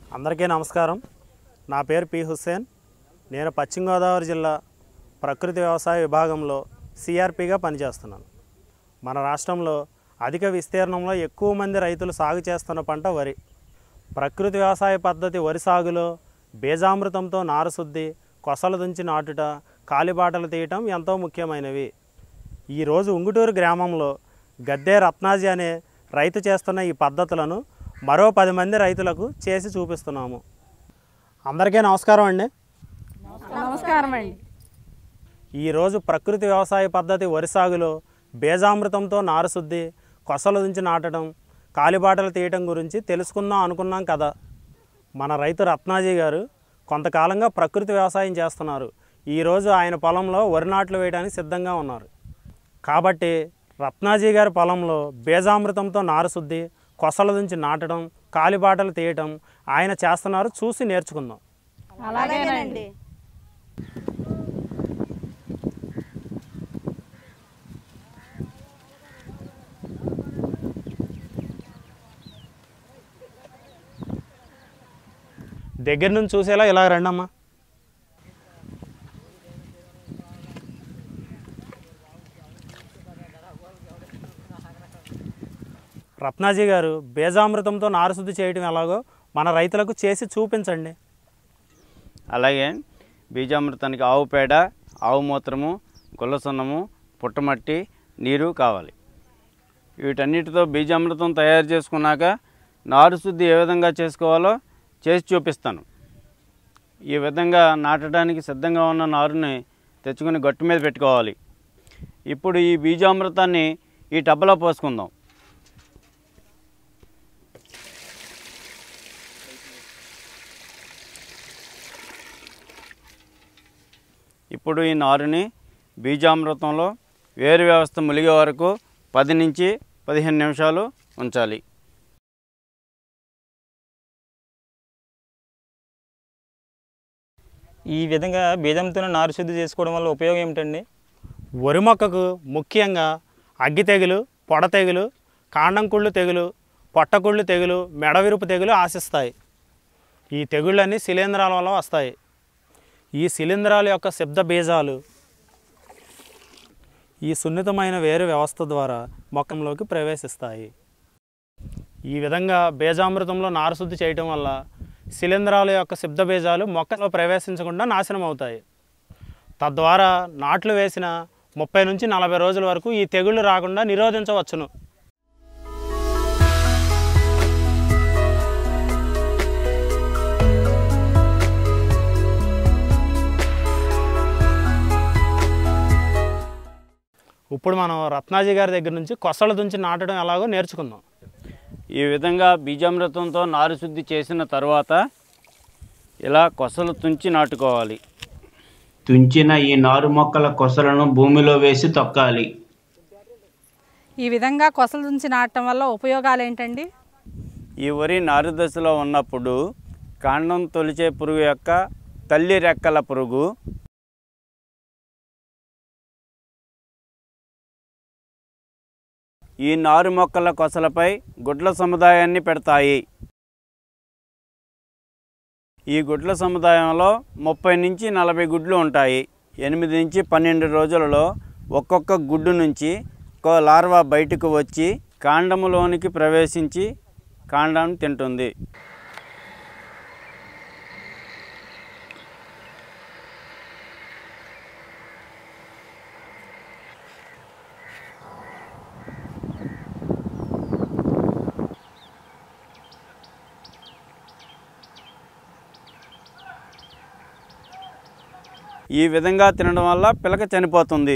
అందరికీ నమస్కారం నా పేరు పి హుస్సేన్ నేను పశ్చిమ గోదావరి జిల్లా ప్రకృతి వ్యవసాయ విభాగంలో సిఆర్పిగా పనిచేస్తున్నాను మన రాష్ట్రంలో అధిక విస్తీర్ణంలో ఎక్కువ మంది రైతులు సాగు చేస్తున్న పంట వరి ప్రకృతి వ్యవసాయ పద్ధతి వరి సాగులో బీజామృతంతో నారుశుద్ధి కొసలు దుంచి నాటుట కాలిబాటలు తీయటం ఎంతో ముఖ్యమైనవి ఈరోజు ఉంగుటూరు గ్రామంలో గద్దే రత్నాజీ అనే రైతు చేస్తున్న ఈ పద్ధతులను మరో పది మంది రైతులకు చేసి చూపిస్తున్నాము అందరికీ నమస్కారం అండి నమస్కారం అండి ఈరోజు ప్రకృతి వ్యవసాయ పద్ధతి వరి సాగులో బీజామృతంతో నారుశుద్ధి కొసలు నుంచి నాటడం కాలిబాటలు తీయటం గురించి తెలుసుకుందాం అనుకున్నాం కదా మన రైతు రత్నాజీ గారు కొంతకాలంగా ప్రకృతి వ్యవసాయం చేస్తున్నారు ఈరోజు ఆయన పొలంలో వరి నాట్లు వేయడానికి సిద్ధంగా ఉన్నారు కాబట్టి రత్నాజీ గారి పొలంలో బీజామృతంతో నారుశుద్ధి కొసల నుంచి నాటడం కాలిబాటలు తీయటం ఆయన చేస్తున్నారు చూసి నేర్చుకుందాం అలాగేనండి దగ్గర నుంచి చూసేలా ఇలా రండమ్మా రత్నాజీ గారు బీజామృతంతో నారుశుద్ధి చేయడం ఎలాగో మన రైతులకు చేసి చూపించండి అలాగే బీజామృతానికి ఆవు పేడ ఆవు మూత్రము గుల్లసున్నము పుట్టమట్టి నీరు కావాలి వీటన్నిటితో బీజామృతం తయారు చేసుకున్నాక నారు శుద్ధి ఏ విధంగా చేసుకోవాలో చేసి చూపిస్తాను ఈ విధంగా నాటడానికి సిద్ధంగా ఉన్న నారుని తెచ్చుకుని గట్టు మీద పెట్టుకోవాలి ఇప్పుడు ఈ బీజామృతాన్ని ఈ టబ్బలో పోసుకుందాం ఇప్పుడు ఈ నారుని బీజామృతంలో వేరు వ్యవస్థ ములిగే వరకు పది నుంచి పదిహేను నిమిషాలు ఉంచాలి ఈ విధంగా బీజంతో నారు శుద్ధి చేసుకోవడం వల్ల ఉపయోగం ఏమిటండి వరి మొక్కకు ముఖ్యంగా అగ్గి తెగులు పొడ తెగులు కాండం కుళ్ళు తెగులు పొట్టకుళ్ళు తెగులు మెడవిరుపు తెగులు ఆశిస్తాయి ఈ తెగుళ్ళన్నీ శిలీంధ్రాల వల్ల వస్తాయి ఈ శిలీంధ్రాల యొక్క శబ్ద బీజాలు ఈ సున్నితమైన వేరు వ్యవస్థ ద్వారా మొక్కంలోకి ప్రవేశిస్తాయి ఈ విధంగా బీజామృతంలో నారుశుద్ధి చేయటం వల్ల శిలీంధ్రాల యొక్క శబ్ద బీజాలు మొక్కలో ప్రవేశించకుండా నాశనం అవుతాయి తద్వారా నాట్లు వేసిన ముప్పై నుంచి నలభై రోజుల వరకు ఈ తెగుళ్ళు రాకుండా నిరోధించవచ్చును ఇప్పుడు మనం రత్నాజీ గారి దగ్గర నుంచి కొసలు దుంచి నాటడం ఎలాగో నేర్చుకుందాం ఈ విధంగా బీజామృతంతో నారు శుద్ధి చేసిన తర్వాత ఇలా కొసలు తుంచి నాటుకోవాలి తుంచిన ఈ నారు మొక్కల కొసలను భూమిలో వేసి తొక్కాలి ఈ విధంగా కొసలు దుంచి నాటడం వల్ల ఉపయోగాలు ఏంటండి ఈ వరి నారు దశలో ఉన్నప్పుడు కాండం తొలిచే పురుగు యొక్క తల్లి రెక్కల పురుగు ఈ నారు మొక్కల కొసలపై గుడ్ల సముదాయాన్ని పెడతాయి ఈ గుడ్ల సముదాయంలో ముప్పై నుంచి నలభై గుడ్లు ఉంటాయి ఎనిమిది నుంచి పన్నెండు రోజులలో ఒక్కొక్క గుడ్డు నుంచి ఒక లార్వా బయటకు వచ్చి కాండములోనికి ప్రవేశించి కాండాన్ని తింటుంది ఈ విధంగా తినడం వల్ల పిలక చనిపోతుంది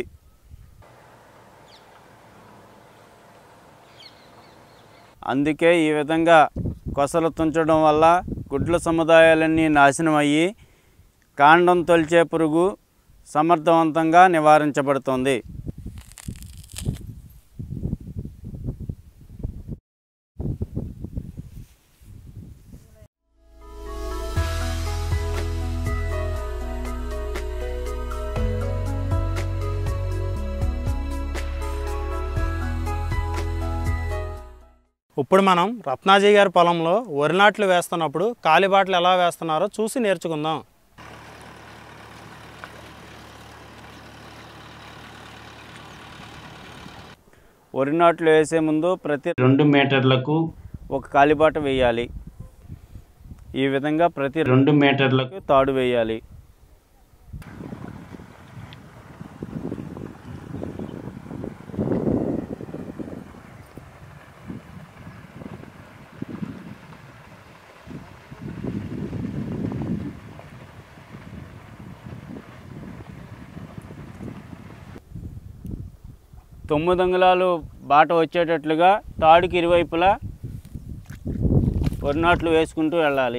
అందుకే ఈ విధంగా కొసలు తుంచడం వల్ల గుడ్ల సముదాయాలన్నీ నాశనం అయ్యి కాండం తొలిచే పురుగు సమర్థవంతంగా నివారించబడుతుంది ఇప్పుడు మనం రత్నాజీ గారి పొలంలో వరి నాట్లు వేస్తున్నప్పుడు కాలిబాటలు ఎలా వేస్తున్నారో చూసి నేర్చుకుందాం వరి నాట్లు వేసే ముందు ప్రతి రెండు మీటర్లకు ఒక కాలిబాట వేయాలి ఈ విధంగా ప్రతి రెండు మీటర్లకు తాడు వేయాలి తొమ్మిది అంగుళాలు బాట వచ్చేటట్లుగా తాడుకి ఇరువైపులా వరి నాట్లు వేసుకుంటూ వెళ్ళాలి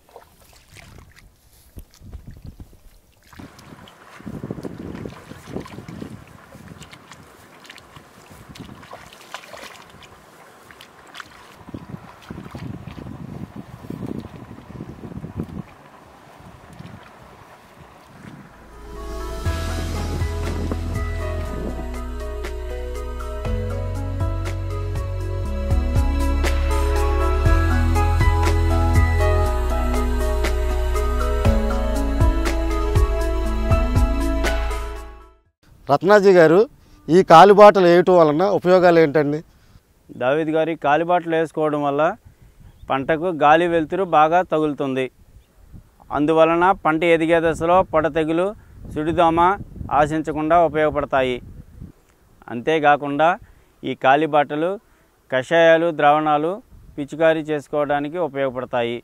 రత్నాజీ గారు ఈ కాలిబాటలు వేయటం వలన ఉపయోగాలు ఏంటండి దావిద్ గారి కాలిబాటలు వేసుకోవడం వల్ల పంటకు గాలి వెలుతురు బాగా తగులుతుంది అందువలన పంట ఎదిగే దశలో పొడ తెగులు సుడిదోమ ఆశించకుండా ఉపయోగపడతాయి అంతేకాకుండా ఈ కాలిబాటలు కషాయాలు ద్రావణాలు పిచికారీ చేసుకోవడానికి ఉపయోగపడతాయి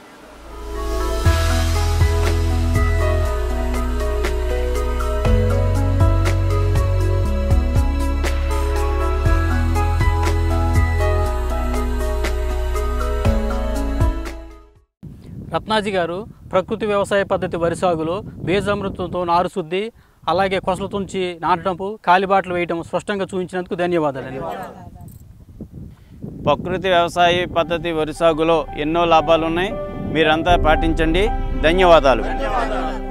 రత్నాజీ గారు ప్రకృతి వ్యవసాయ పద్ధతి వరి సాగులో బీజామృతంతో నారు శుద్ధి అలాగే కొసలు తుంచి నాటడంపు కాలిబాటలు వేయటం స్పష్టంగా చూపించినందుకు ధన్యవాదాలండి ప్రకృతి వ్యవసాయ పద్ధతి వరి సాగులో ఎన్నో లాభాలు ఉన్నాయి మీరంతా పాటించండి ధన్యవాదాలు